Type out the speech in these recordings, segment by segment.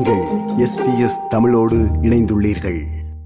நீங்கள் எஸ்பிஎஸ் தமிழோடு இணைந்துள்ளீர்கள்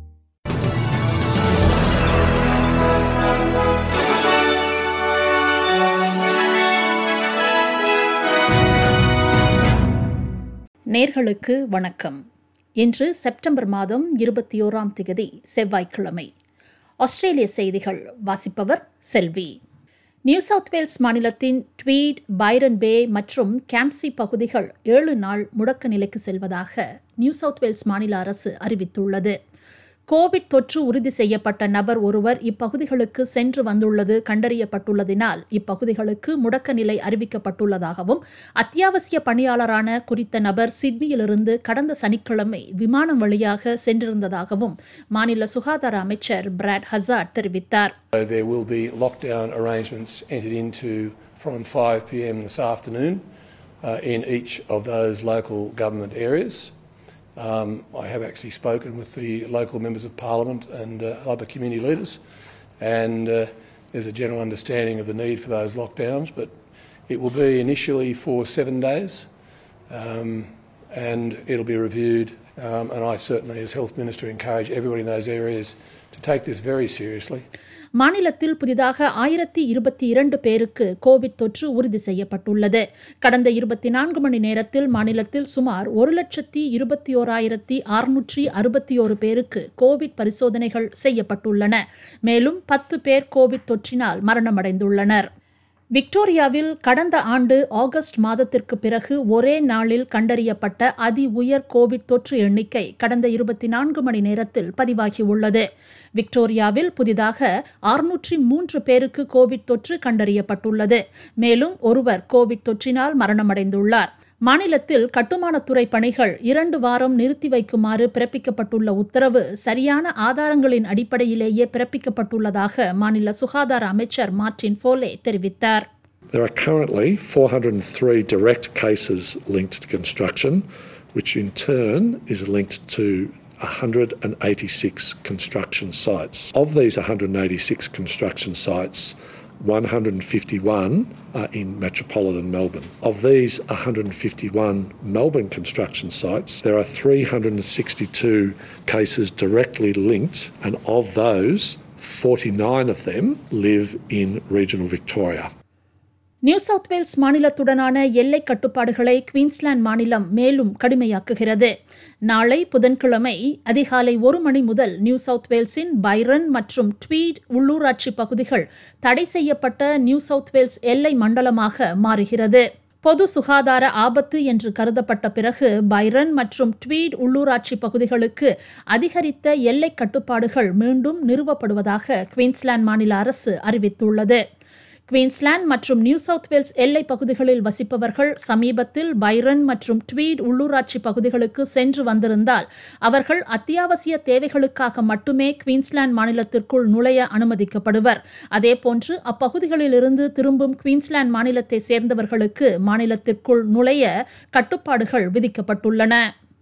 நேர்களுக்கு வணக்கம் இன்று செப்டம்பர் மாதம் இருபத்தி ஓராம் திகதி செவ்வாய்க்கிழமை ஆஸ்திரேலிய செய்திகள் வாசிப்பவர் செல்வி நியூ சவுத் வேல்ஸ் மாநிலத்தின் ட்வீட் பைரன் பே மற்றும் கேம்சி பகுதிகள் ஏழு நாள் முடக்க நிலைக்கு செல்வதாக நியூ சவுத் வேல்ஸ் மாநில அரசு அறிவித்துள்ளது கோவிட் தொற்று உறுதி செய்யப்பட்ட நபர் ஒருவர் இப்பகுதிகளுக்கு சென்று வந்துள்ளது கண்டறியப்பட்டுள்ளதினால் இப்பகுதிகளுக்கு முடக்க நிலை அறிவிக்கப்பட்டுள்ளதாகவும் அத்தியாவசிய பணியாளரான குறித்த நபர் சிட்னியிலிருந்து கடந்த சனிக்கிழமை விமானம் வழியாக சென்றிருந்ததாகவும் மாநில சுகாதார அமைச்சர் பிராட் ஹசார்ட் தெரிவித்தார் So there will be lockdown arrangements entered into from 5 pm this afternoon uh, in each of those local government areas. Um, I have actually spoken with the local members of parliament and uh, other community leaders, and uh, there's a general understanding of the need for those lockdowns. But it will be initially for seven days, um, and it'll be reviewed. Um, and I certainly, as health minister, encourage everybody in those areas to take this very seriously. மாநிலத்தில் புதிதாக ஆயிரத்தி இருபத்தி இரண்டு பேருக்கு Covid தொற்று உறுதி செய்யப்பட்டுள்ளது கடந்த இருபத்தி நான்கு மணி நேரத்தில் மாநிலத்தில் சுமார் ஒரு லட்சத்தி இருபத்தி ஓராயிரத்தி அறுநூற்றி அறுபத்தி ஒரு பேருக்கு கோவிட் பரிசோதனைகள் செய்யப்பட்டுள்ளன மேலும் பத்து பேர் கோவிட் தொற்றினால் மரணமடைந்துள்ளனர் விக்டோரியாவில் கடந்த ஆண்டு ஆகஸ்ட் மாதத்திற்கு பிறகு ஒரே நாளில் கண்டறியப்பட்ட அதி உயர் கோவிட் தொற்று எண்ணிக்கை கடந்த இருபத்தி நான்கு மணி நேரத்தில் பதிவாகியுள்ளது விக்டோரியாவில் புதிதாக அறுநூற்றி மூன்று பேருக்கு கோவிட் தொற்று கண்டறியப்பட்டுள்ளது மேலும் ஒருவர் கோவிட் தொற்றினால் மரணமடைந்துள்ளார் மாநிலத்தில் கட்டுமானத்துறை பணிகள் இரண்டு வாரம் நிறுத்தி வைக்குமாறு பிறப்பிக்கப்பட்டுள்ள உத்தரவு சரியான ஆதாரங்களின் அடிப்படையிலேயே பிறப்பிக்கப்பட்டுள்ளதாக மாநில சுகாதார அமைச்சர் மார்டின் ஃபோலே தெரிவித்தார் There are currently 403 direct cases linked to construction, which in turn is linked to 186 construction sites. Of these 186 construction sites, 151 are in metropolitan Melbourne. Of these 151 Melbourne construction sites, there are 362 cases directly linked, and of those, 49 of them live in regional Victoria. New South Wales மாநிலத்துடனான எல்லை கட்டுப்பாடுகளை Queensland மாநிலம் மேலும் கடுமையாக்குகிறது நாளை புதன்கிழமை அதிகாலை ஒரு மணி முதல் நியூ சவுத் வேல்ஸின் பைரன் மற்றும் ட்வீட் உள்ளூராட்சி பகுதிகள் தடை செய்யப்பட்ட நியூ சவுத் வேல்ஸ் எல்லை மண்டலமாக மாறுகிறது பொது சுகாதார ஆபத்து என்று கருதப்பட்ட பிறகு பைரன் மற்றும் ட்வீட் உள்ளூராட்சி பகுதிகளுக்கு அதிகரித்த எல்லை கட்டுப்பாடுகள் மீண்டும் நிறுவப்படுவதாக குயின்ஸ்லாந்து மாநில அரசு அறிவித்துள்ளது குயின்ஸ்லாந்து மற்றும் நியூ சவுத் வேல்ஸ் எல்லை பகுதிகளில் வசிப்பவர்கள் சமீபத்தில் பைரன் மற்றும் ட்வீட் உள்ளூராட்சி பகுதிகளுக்கு சென்று வந்திருந்தால் அவர்கள் அத்தியாவசிய தேவைகளுக்காக மட்டுமே குயின்ஸ்லாந்து மாநிலத்திற்குள் நுழைய அனுமதிக்கப்படுவர் அதேபோன்று அப்பகுதிகளிலிருந்து திரும்பும் குயின்ஸ்லாந்து மாநிலத்தை சேர்ந்தவர்களுக்கு மாநிலத்திற்குள் நுழைய கட்டுப்பாடுகள் விதிக்கப்பட்டுள்ளன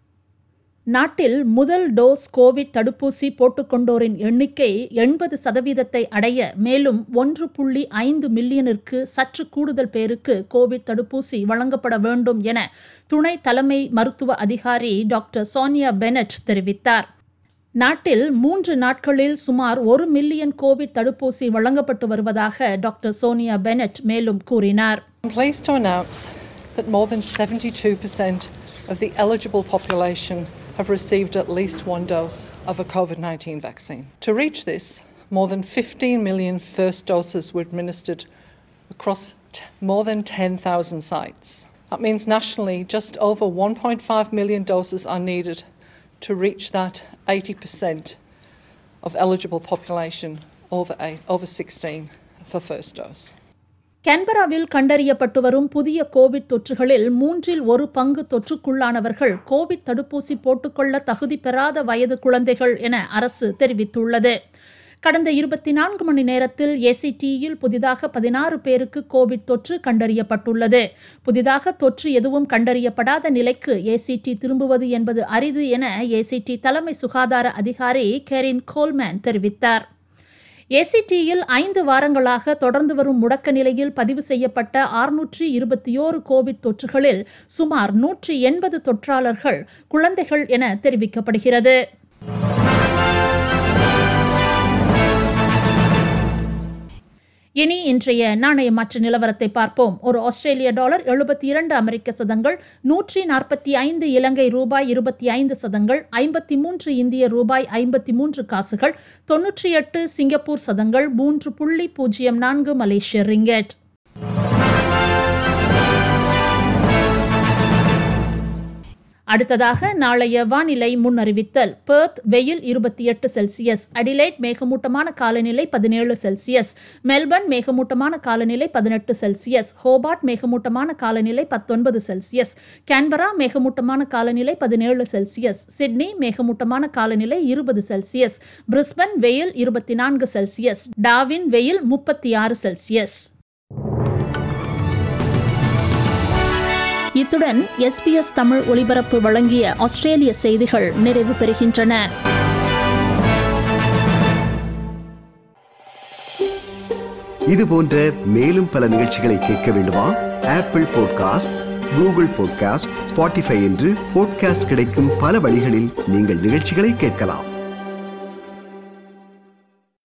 நாட்டில் முதல் டோஸ் கோவிட் தடுப்பூசி போட்டுக்கொண்டோரின் எண்ணிக்கை எண்பது சதவீதத்தை அடைய மேலும் ஒன்று புள்ளி ஐந்து மில்லியனிற்கு சற்று கூடுதல் பேருக்கு கோவிட் தடுப்பூசி வழங்கப்பட வேண்டும் என துணை தலைமை மருத்துவ அதிகாரி டாக்டர் சோனியா பெனட் தெரிவித்தார் நாட்டில் மூன்று நாட்களில் சுமார் ஒரு மில்லியன் கோவிட் தடுப்பூசி வழங்கப்பட்டு வருவதாக டாக்டர் சோனியா பெனட் மேலும் கூறினார் I'm pleased to announce that more than 72% of the eligible population have received at least one dose of a COVID 19 vaccine. To reach this, more than 15 million first doses were administered across t- more than 10,000 sites. That means nationally, just over 1.5 million doses are needed to reach that 80% of eligible population over, eight, over 16 for first dose. கேன்பராவில் கண்டறியப்பட்டு வரும் புதிய Covid தொற்றுகளில் மூன்றில் ஒரு பங்கு தொற்றுக்குள்ளானவர்கள் Covid தடுப்பூசி போட்டுக்கொள்ள தகுதி பெறாத வயது குழந்தைகள் என அரசு தெரிவித்துள்ளது கடந்த இருபத்தி நான்கு மணி நேரத்தில் ஏசிடியில் புதிதாக பதினாறு பேருக்கு கோவிட் தொற்று கண்டறியப்பட்டுள்ளது புதிதாக தொற்று எதுவும் கண்டறியப்படாத நிலைக்கு ஏசிடி திரும்புவது என்பது அரிது என ஏசிடி தலைமை சுகாதார அதிகாரி கெரின் கோல்மேன் தெரிவித்தார் ஏசிடியில் ஐந்து வாரங்களாக தொடர்ந்து வரும் முடக்க நிலையில் பதிவு செய்யப்பட்ட அறுநூற்றி இருபத்தி ஓரு கோவிட் தொற்றுகளில் சுமார் நூற்றி எண்பது தொற்றாளர்கள் குழந்தைகள் என தெரிவிக்கப்படுகிறது இனி இன்றைய நாணய மாற்று நிலவரத்தை பார்ப்போம் ஒரு ஆஸ்திரேலிய டாலர் எழுபத்தி இரண்டு அமெரிக்க சதங்கள் நூற்றி நாற்பத்தி ஐந்து இலங்கை ரூபாய் இருபத்தி ஐந்து சதங்கள் ஐம்பத்தி மூன்று இந்திய ரூபாய் ஐம்பத்தி மூன்று காசுகள் தொன்னூற்றி எட்டு சிங்கப்பூர் சதங்கள் மூன்று புள்ளி பூஜ்ஜியம் நான்கு மலேசிய ரிங்கெட் அடுத்ததாக நாளைய வானிலை முன்னறிவித்தல் பெர்த் வெயில் இருபத்தி எட்டு செல்சியஸ் அடிலைட் மேகமூட்டமான காலநிலை பதினேழு செல்சியஸ் மெல்பர்ன் மேகமூட்டமான காலநிலை பதினெட்டு செல்சியஸ் ஹோபார்ட் மேகமூட்டமான காலநிலை பத்தொன்பது செல்சியஸ் கேன்பரா மேகமூட்டமான காலநிலை பதினேழு செல்சியஸ் சிட்னி மேகமூட்டமான காலநிலை இருபது செல்சியஸ் பிரிஸ்பன் வெயில் இருபத்தி நான்கு செல்சியஸ் டாவின் வெயில் முப்பத்தி ஆறு செல்சியஸ் இத்துடன் எஸ்பிஎஸ் தமிழ் ஒலிபரப்பு வழங்கிய ஆஸ்திரேலிய செய்திகள் நிறைவு பெறுகின்றன இது போன்ற மேலும் பல நிகழ்ச்சிகளை கேட்க வேண்டுமா Apple podcast Google podcast Spotify என்று பாட்காஸ்ட் கிடைக்கும் பல வழிகளில் நீங்கள் நிகழ்ச்சிகளை கேட்கலாம்